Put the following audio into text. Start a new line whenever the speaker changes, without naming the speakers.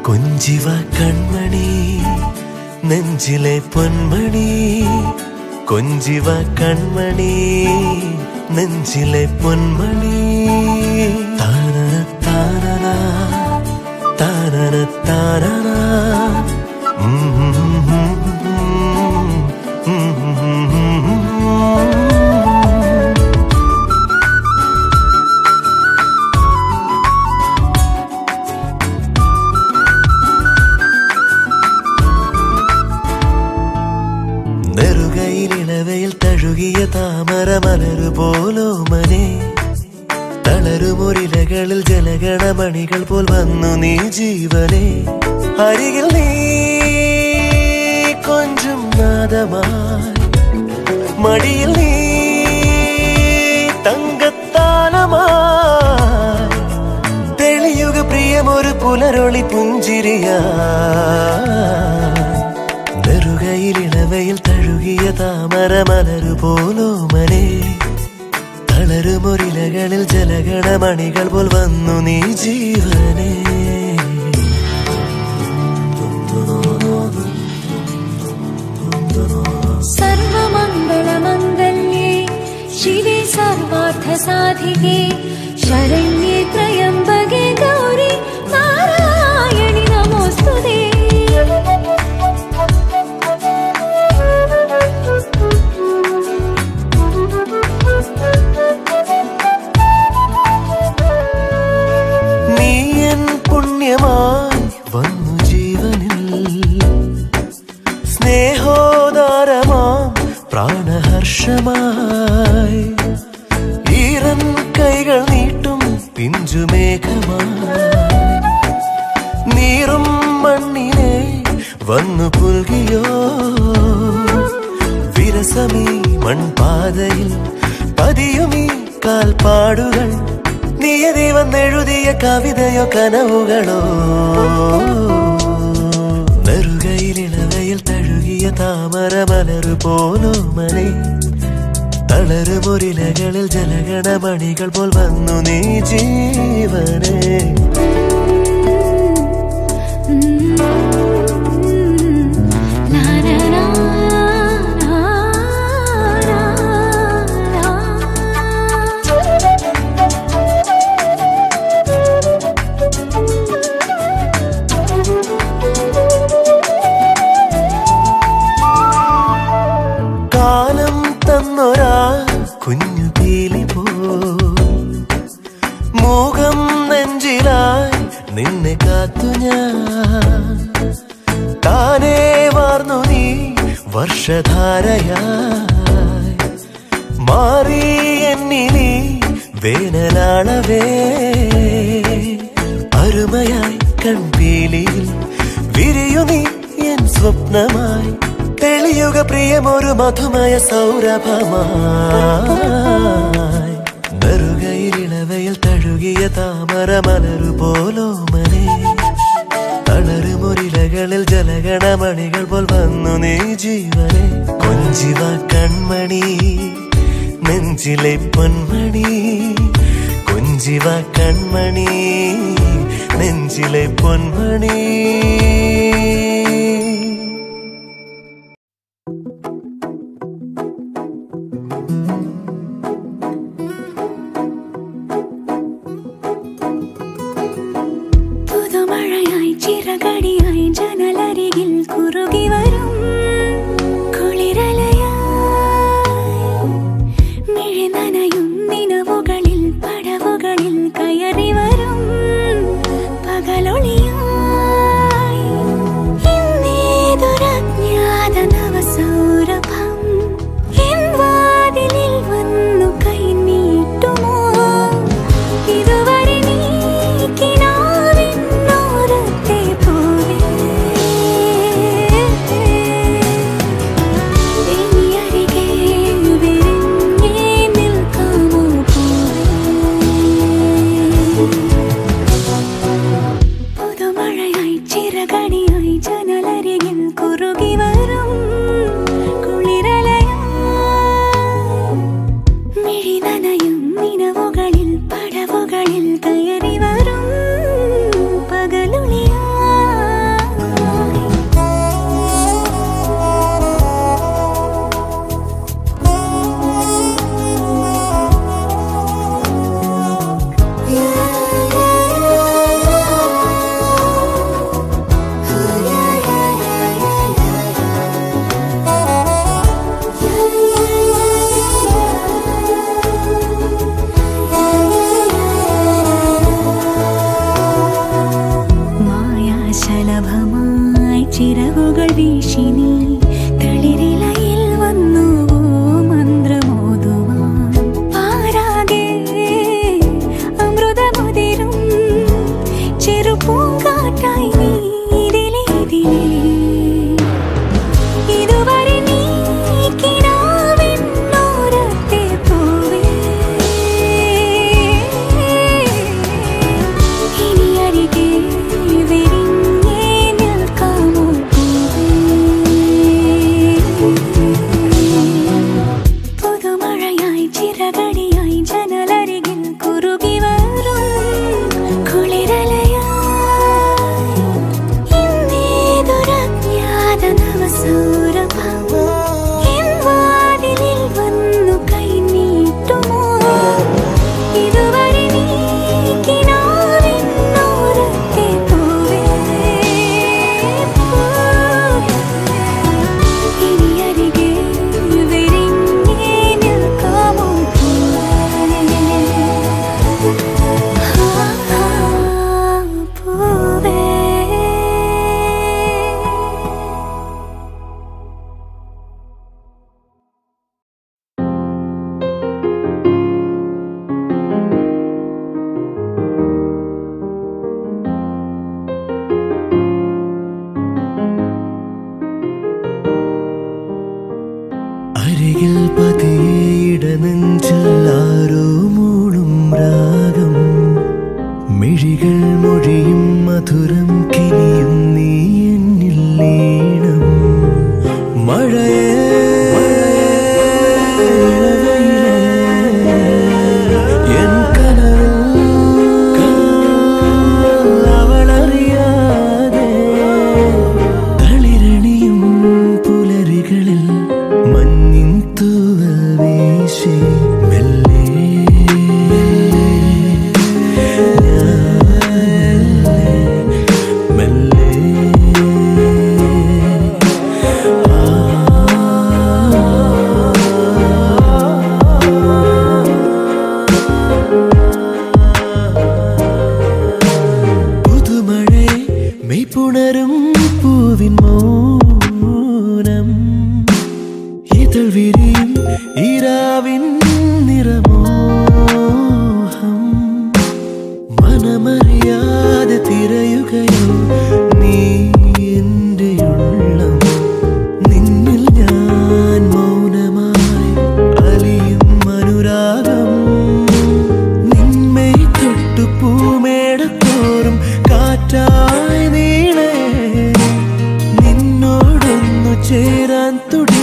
കൊഞ്ചിവ കൺമണി നെഞ്ചിലെ പൊന്മണി കൊഞ്ചിവ കൺമണി നെഞ്ചിലെ പൊന്മണി താനന താനന താനന താനന ഉം, ഉം, ഉം, ഉം, ഉം, ഉം, ഉം. നെറുകയിലിളവയിൽ തഴുകിയ താമര മലരു പോലോ മനെ തളരുമൊരിലകളിൽ ജലഗണമണികൾ പോൽ വന്നു നീ ജീവനെ അരികിൽ നീ കൊഞ്ചും നാദമായി മടിയിൽ നീ തങ്കത്താലമായി തെളിയുക പ്രിയമൊരു പുലരൊളി പുഞ്ചിരിയാ നെറുകയിലിളവയിൽ തഴുകിയ താമര മലരു പോലോ മനെ തളരുമൊരിലകളിൽ ജലഗണമണികൾ പോൽ വന്നു നീ ജീവനെ
सर्वमङ्गलमङ्गल्ये शिवे सर्वार्थसाधिके शरण्ये त्र्यम्बके गौरि नारायणि नमोऽस्तु ते
നീ എൻ പുണ്യമായി വന്നു ജീവനിൽ സ്നേഹോദാരമാം പ്രാണഹർഷമായി ഈറൻ കൈകൾ നീട്ടും പിഞ്ചുമേഘമായി നീറും മണ്ണിനെ വന്നു പുൽകിയോ വിരസമീ മൺപാതയിൽ പതിയുമീ കാൽപ്പാടുകൾ നിയതി വന്നെഴുതിയ കവിതയോ കനവുകളോ നെറുകയിലിളവയിൽ തഴുകിയ താമര മലരു പോലോ മനെ തളരുമൊരിലകളിൽ ജലഗണമണികൾ പോൽ വന്നു നീ ജീവനെ
La la la la
കാലം തന്നൊരാ കുഞ്ഞു പീലി പോ മൂകം നെഞ്ചിലായി നിന്നെ കാത്തു ഞാൻ താനേ വാർന്നു നീ വർഷധാരയായി മാറി എന്നിനി വേനലാളവേ അരുമയായി കൺപീലിയിൽ വിരിയു നീ എൻ സ്വപ്നമായി തെളിയുക പ്രിയമൊരു മധുമയ സൗരഭമായി നെറുകയിലിളവയിൽ തഴുകിയ താമര മലരു പോലോ മനെ തളരുമൊരിലകളിൽ ജലഗണമണികൾ പോൽ വന്നു നീ ജീവനെ കൊഞ്ചിവ കൺമണി നെഞ്ചിലെ പൊന്മണി കൊഞ്ചിവ കൺമണി നെഞ്ചിലെ പൊന്മണി
പുതുമഴയായി ചിറകടിയായി ജനലരികിൽ കുറുകി വരും കുളിരലയായി മിഴി നനയും നിലവുകളിൽ പടവുകളിൽ കയറി വരും പകലൊളിയായി ഇന്നേതൊരജ്ഞാത നവസൗരഭം എൻ വാതിലിൽ വന്നു കൈ നീട്ടുമോ ഇതുവരെ നീ കിനാവിനോരത്തെ പോലെ പൂങ്കാറ്റായി നീ ഇതിലേ ഇതിലേ ഇതുവരെ നീ കിനാവിനോരത്തെ പോവേ ഇനി അരികെ വിരിഞ്ഞേ നിൽക്കാമോ പൂവേ പുതുമഴയായി ചിറകടിയായി ജനലരികിൽ കുറുകി വരും കുളിരലയായി ഇന്നേതൊരജ്ഞാത നവസൗരഭം എൻ വാതിലിൽ വന്നു കൈനീട്ടുമോ ഇതുവരെ നീ കിനാവിനോരത്തെ പോവേ ഇനി അരികെ വിരിഞ്ഞേ നിൽക്കാമോ പൂവേ
അരികിൽ പതിയിടനെഞ്ചാരോ മൂളും രാഗം മിഴികൾ മൊഴിയും മധുരം കിനിയും നീ എന്നിൽ ലീണം മഴയേ ഇളവയിലേ, എൻ കനവിൽ അവളറിയാതെ തളിരണിയും പുലരികളിൽ മഞ്ഞിൻ തൂവൽ വീശി മെല്ലെ മെല്ലെ പുതുമഴേ മെയ്പുണരും പൂവിൻ മൗനം ഇതൾ വിരിയും ഈരാവിൻ നിറമോഹം മനമറിയാതെ തിരയുകയോ നീ എൻ്റെ ഉള്ളം നിന്നിൽ ഞാൻ മൗനമായി അലിയും അനുരാഗം നിന്മേ തൊട്ടു പൂമേടത്തോറും കാറ്റായി നീളേ നിന്നോടൊന്നു ചേരാൻ തുടി